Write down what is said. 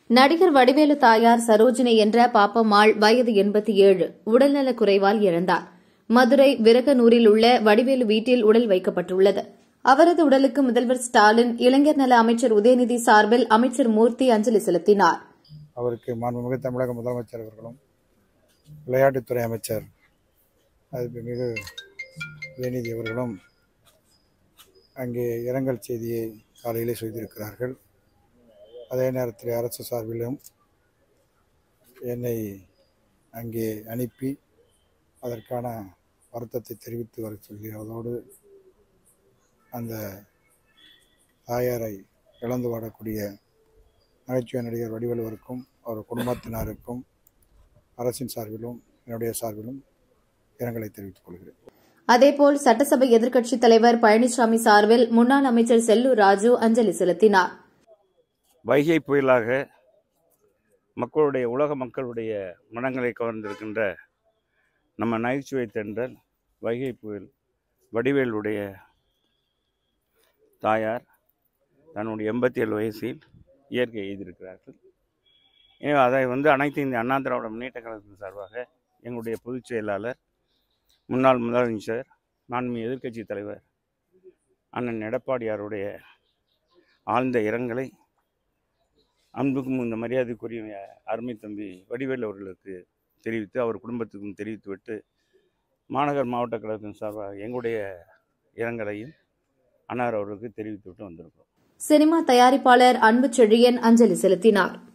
நடிகர் வடிவேலு தாயார் சரோஜினி என்ற பாப்பம்மாள் வயது எண்பத்தி ஏழு உடல்நலக் குறைவால் இறந்தார் மதுரை விரகனூரில் உள்ள வடிவேலு வீட்டில் உடல் வைக்கப்பட்டுள்ளது அவரது உடலுக்கு முதல்வர் ஸ்டாலின் இளைஞர் நல அமைச்சர் உதயநிதி சார்பில் அமைச்சர் மூர்த்தி அஞ்சலி செலுத்தினார் அவருக்கு மாண்புமிகு தமிழக முதலமைச்சர் அவர்களும் விளையாட்டுத்துறை அமைச்சர் மிகு உதயநிதி அவர்களும் அங்கே இரங்கல் செய்தியை காலையிலே செய்திருக்கிறார்கள் அதே நேரத்தில் அரசு சார்பிலும் என்னை அங்கே அனுப்பி அதற்கான வருத்தத்தை தெரிவித்து வர சொல்கிறதோடு அந்த தாயாரை இழந்து வாடக்கூடிய நகைச்சுவை நடிகர் வடிவேலுவருக்கும் அவர் குடும்பத்தினருக்கும் அரசின் சார்பிலும் என்னுடைய சார்பிலும் இரங்கலை தெரிவித்துக் கொள்கிறேன் அதேபோல் சட்டசபை எதிர்க்கட்சித் தலைவர் பழனிசாமி சார்பில் முன்னாள் அமைச்சர் செல்லூர் ராஜு அஞ்சலி செலுத்தினார் வைகை புயலாக மக்களுடைய உலக மக்களுடைய மனங்களை கவர்ந்திருக்கின்ற நம்ம நகைச்சுவை தென்றல் வைகை புயல் வடிவேலுடைய தாயார் தன்னுடைய எண்பத்தி ஏழு வயசில் இயற்கை எய்திருக்கிறார்கள் எனவே அதை வந்து அனைத்து இந்திய அண்ணா திராவிட முன்னேற்ற கழகத்தின் சார்பாக எங்களுடைய பொதுச் செயலாளர் முன்னாள் முதலமைச்சர் நான்கு எதிர்க்கட்சி தலைவர் அண்ணன் எடப்பாடியாருடைய ஆழ்ந்த இரங்கலை அன்புக்கும் இந்த மரியாதைக்குரிய அருமை தம்பி வடிவேல் அவர்களுக்கு தெரிவித்து அவர் குடும்பத்துக்கும் தெரிவித்துவிட்டு மாநகர் மாவட்ட கழகத்தின் சார்பாக எங்களுடைய இரங்கலையும் அன்னார் அவர்களுக்கு தெரிவித்துவிட்டு வந்திருக்கிறோம் சினிமா தயாரிப்பாளர் அன்பு செழியன் அஞ்சலி செலுத்தினார்